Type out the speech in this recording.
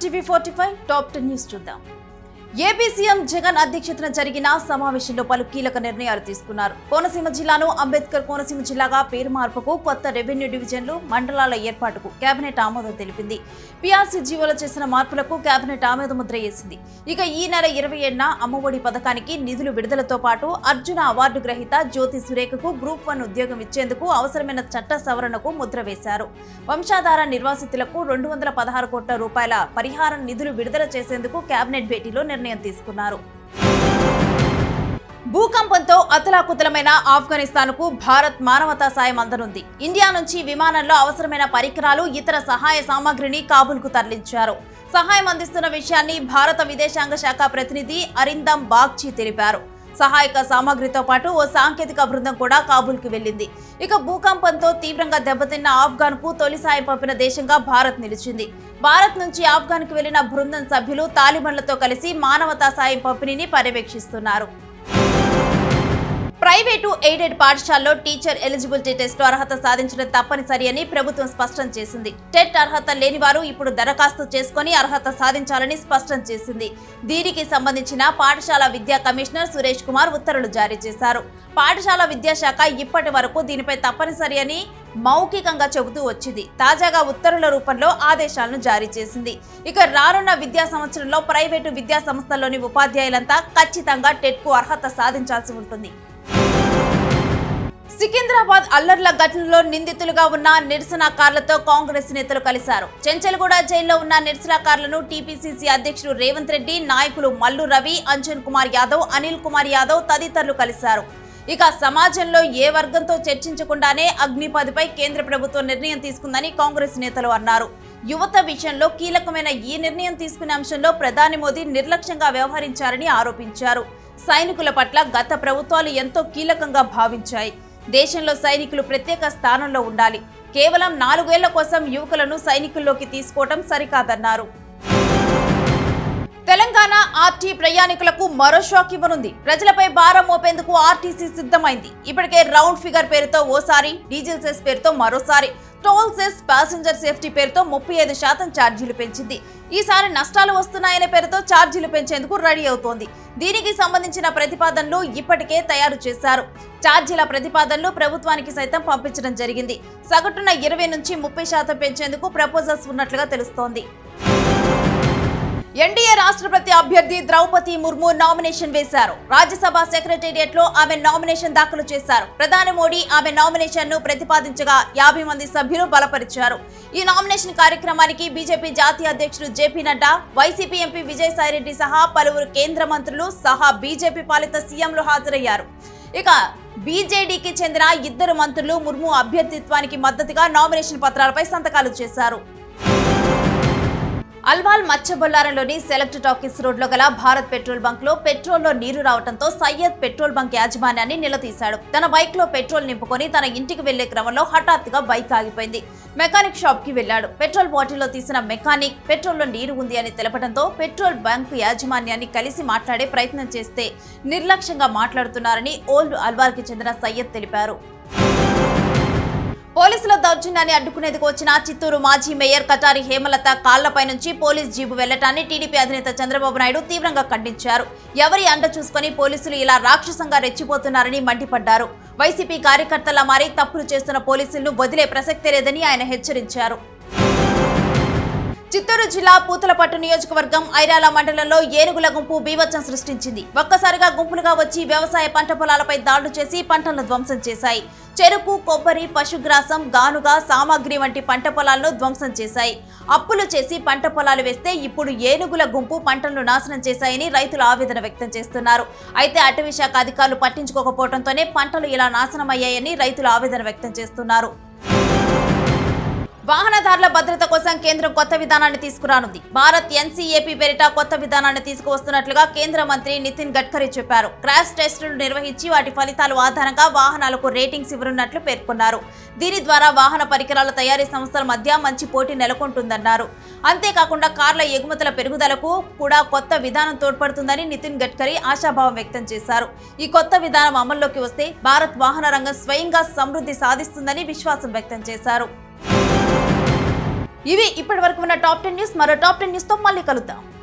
TV forty five top ten news చూద్దాం AP CM Jagan అధ్యక్షతన జరిగిన సమావేశంలో పలు కీలక నిర్ణయాలు తీసుకున్నారు కోనసీమ జిల్లాను అంబేద్కర్ కోనసీమ జిల్లాగా పేరు మార్పుకు కొత్త రెవెన్యూ డివిజన్లు మండలాల ఏర్పాటుకు కేబినెట్ ఆమోదం తెలిపింది పీఆర్సీ జీవోలో చేసిన మార్పులకు కేబినెట్ ఆమోద ముద్ర వేసింది ఇక ఈ నెల ఇరవై ఏడున అమ్మఒడి పథకానికి నిధులు విడుదలతో పాటు అర్జున అవార్డు గ్రహీత జ్యోతి సురేఖకు గ్రూప్ వన్ ఉద్యోగం ఇచ్చేందుకు అవసరమైన చట్ట సవరణకు ముద్ర వేశారు వంశాధార నిర్వాసితులకు రెండు వందల పదహారు కోట్ల రూపాయల పరిహారం నిధులు విడుదల చేసేందుకు కేబినెట్ భేటీలో నిర్ణయం తీసుకున్నారు భూకంపంతో అతలాకుతలమైన ఆఫ్ఘనిస్తాన్కు భారత్ మానవతా సాయం అందనుంది ఇండియా నుంచి విమానంలో అవసరమైన పరికరాలు ఇతర సహాయ సామాగ్రిని కాబూల్కు తరలించారు సహాయం అందిస్తున్న విషయాన్ని భారత విదేశాంగ శాఖ ప్రతినిధి అరిందం బాగ్చి తెలిపారు సహాయక సామాగ్రితో పాటు ఓ సాంకేతిక బృందం కూడా కాబూల్కి వెళ్లింది ఇక భూకంపంతో తీవ్రంగా దెబ్బతిన్న ఆఫ్ఘాన్ కు తొలి సాయం పంపిన దేశంగా భారత్ నిలిచింది భారత్ నుంచి ఆఫ్ఘాన్ కు వెళ్లిన బృందం సభ్యులు తాలిబన్లతో కలిసి మానవతా సాయం పంపిణీని పర్యవేక్షిస్తున్నారు ప్రైవేటు ఎయిడెడ్ పాఠశాలలో టీచర్ ఎలిజిబిలిటీ టెస్ట్ అర్హత సాధించడం తప్పనిసరి అని ప్రభుత్వం స్పష్టం చేసింది టెట్ అర్హత లేని వారు ఇప్పుడు దరఖాస్తు చేసుకుని అర్హత సాధించాలని స్పష్టం చేసింది దీనికి సంబంధించిన పాఠశాల విద్యా కమిషనర్ సురేష్ కుమార్ ఉత్తర్వులు జారీ చేశారు పాఠశాల విద్యాశాఖ ఇప్పటి వరకు దీనిపై తప్పనిసరి అని మౌఖికంగా చెబుతూ వచ్చింది తాజాగా ఉత్తర్వుల రూపంలో ఆదేశాలను జారీ చేసింది ఇక రానున్న విద్యా సంవత్సరంలో ప్రైవేటు విద్యా సంస్థల్లోని ఉపాధ్యాయులంతా ఖచ్చితంగా టెట్కు అర్హత సాధించాల్సి ఉంటుంది సికింద్రాబాద్ అల్లర్ల ఘటనలో నిందితులుగా ఉన్న నిరసనకారులతో కాంగ్రెస్ నేతలు కలిశారు చెంచల్గూడ జైల్లో ఉన్న నిరసనకారులను టీపీసీసీ అధ్యక్షుడు రేవంత్ రెడ్డి నాయకులు మల్లు రవి అంజన్ కుమార్ యాదవ్ అనిల్ కుమార్ యాదవ్ తదితరులు కలిశారు ఇక సమాజంలో ఏ వర్గంతో చర్చించకుండానే అగ్నిపథ్పై కేంద్ర ప్రభుత్వం నిర్ణయం తీసుకుందని కాంగ్రెస్ నేతలు అన్నారు యువత విషయంలో కీలకమైన ఈ నిర్ణయం తీసుకునే అంశంలో ప్రధాని మోదీ నిర్లక్ష్యంగా వ్యవహరించారని ఆరోపించారు సైనికుల పట్ల గత ప్రభుత్వాలు ఎంతో కీలకంగా భావించాయి దేశంలో సైనికులు ప్రత్యేక స్థానంలో ఉండాలి కేవలం నాలుగేళ్ల కోసం యువకులను సైనికుల్లోకి తీసుకోవటం సరికాదన్నారు తెలంగాణ ఆర్టీ ప్రయాణికులకు మరో షాక్ ఇవ్వనుంది ప్రజలపై భారం మోపేందుకు ఆర్టీసీ సిద్ధమైంది ఇప్పటికే రౌండ్ ఫిగర్ పేరుతో ఓసారి డీజిల్ సెస్ పేరుతో మరోసారి టోల్ సెస్ ప్యాసింజర్ సేఫ్టీ పేరుతో ముప్పై ఐదు శాతం ఛార్జీలు పెంచింది ఈసారి నష్టాలు వస్తున్నాయనే పేరుతో ఛార్జీలు పెంచేందుకు రెడీ అవుతోంది దీనికి సంబంధించిన ప్రతిపాదనలు ఇప్పటికే తయారు చేశారు ఛార్జీల ప్రతిపాదనలు ప్రభుత్వానికి సైతం పంపించడం జరిగింది సగటున ఇరవై నుంచి ముప్పై శాతం పెంచేందుకు ప్రపోజల్స్ ఉన్నట్లుగా తెలుస్తోంది ఎన్డీఏ రాష్ట్రపతి అభ్యర్థి ద్రౌపది ముర్ము నామినేషన్ వేశారు రాజ్యసభ సెక్రటేరియట్ లో ఆమె నామినేషన్ దాఖలు చేశారు ప్రధాని మోడీ ఆమె నామినేషన్ ను ప్రతిపాదించగా యాభై మంది సభ్యులు బలపరిచారు ఈ నామినేషన్ కార్యక్రమానికి బీజేపీ జాతీయ అధ్యక్షుడు JP Nadda YCP MP Vijayasai Reddy సహా పలువురు కేంద్ర మంత్రులు సహా బీజేపీ పాలిత సీఎంలు హాజరయ్యారు ఇక బీజేడీకి చెందిన ఇద్దరు మంత్రులు ముర్ము అభ్యర్థిత్వానికి మద్దతుగా నామినేషన్ పత్రాలపై సంతకాలు చేశారు అల్వాల్ మచ్చబొల్లారంలోని సెలెక్ట్ టాకీస్ రోడ్లో గల భారత్ పెట్రోల్ బంక్ లో పెట్రోల్లో నీరు రావడంతో సయ్యద్ పెట్రోల్ బంక్ యాజమాన్యాన్ని నిలదీశాడు తన బైక్ లో పెట్రోల్ నింపుకొని తన ఇంటికి వెళ్లే క్రమంలో హఠాత్తుగా బైక్ ఆగిపోయింది మెకానిక్ షాప్ కి వెళ్లాడు పెట్రోల్ బాటిల్లో తీసిన మెకానిక్ పెట్రోల్లో నీరు ఉంది అని తెలపడంతో పెట్రోల్ బంక్ యాజమాన్యాన్ని కలిసి మాట్లాడే ప్రయత్నం చేస్తే నిర్లక్ష్యంగా మాట్లాడుతున్నారని ఓల్డ్ అల్వాల్ కి చెందిన సయ్యద్ తెలిపారు పోలీసుల దౌర్జన్యాన్ని అడ్డుకునేందుకు వచ్చిన చిత్తూరు మాజీ మేయర్ కటారి హేమలత కాళ్లపై నుంచి పోలీస్ జీబు వెళ్లటాన్ని టీడీపీ అధినేత చంద్రబాబు నాయుడు తీవ్రంగా ఖండించారు ఎవరి అండ చూసుకొని పోలీసులు ఇలా రాక్షసంగా రెచ్చిపోతున్నారని మండిపడ్డారు వైసీపీ కార్యకర్తల మారి తప్పులు చేస్తున్న పోలీసులను వదిలే ప్రసక్తే లేదని ఆయన హెచ్చరించారు చిత్తూరు జిల్లా పూతలపట్టు నియోజకవర్గం ఐరాల మండలంలో ఏనుగుల గుంపు బీభత్సం సృష్టించింది ఒక్కసారిగా గుంపులుగా వచ్చి వ్యవసాయ పంట పొలాలపై దాడులు చేసి పంటలను ధ్వంసం చేశాయి చెరుకు కొబ్బరి పశుగ్రాసం గానుగా సామాగ్రి వంటి పంట పొలాలను ధ్వంసం చేశాయి అప్పులు చేసి పంట పొలాలు వేస్తే ఇప్పుడు ఏనుగుల గుంపు పంటలను నాశనం చేశాయని రైతులు ఆవేదన వ్యక్తం చేస్తున్నారు అయితే అటవీ శాఖ అధికారులు పట్టించుకోకపోవడంతోనే పంటలు ఇలా నాశనమయ్యాయని రైతులు ఆవేదన వ్యక్తం చేస్తున్నారు వాహనదారుల భద్రత కోసం కేంద్రం కొత్త విధానాన్ని తీసుకురానుంది భారత్ ఎన్సీఏపీ పేరిట కొత్త విధానాన్ని తీసుకువస్తున్నట్లుగా కేంద్ర మంత్రి నితిన్ గడ్కరీ చెప్పారు క్రాష్ టెస్టులు నిర్వహించి వాటి ఫలితాలు ఆధారంగా వాహనాలకు రేటింగ్స్ ఇవ్వనున్నట్లు పేర్కొన్నారు దీని ద్వారా వాహన పరికరాల తయారీ సంస్థల మధ్య మంచి పోటీ నెలకొంటుందన్నారు అంతేకాకుండా కార్ల ఎగుమతుల పెరుగుదలకు కూడా కొత్త విధానం తోడ్పడుతుందని నితిన్ గడ్కరీ ఆశాభావం వ్యక్తం చేశారు ఈ కొత్త విధానం అమల్లోకి వస్తే భారత్ వాహన రంగం స్వయంగా సమృద్ధి సాధిస్తుందని విశ్వాసం వ్యక్తం చేశారు ఇవి ఇప్పటి వరకు ఉన్న టాప్ టెన్ న్యూస్ మరో టాప్ టెన్ న్యూస్ తో మళ్ళీ కలుద్దాం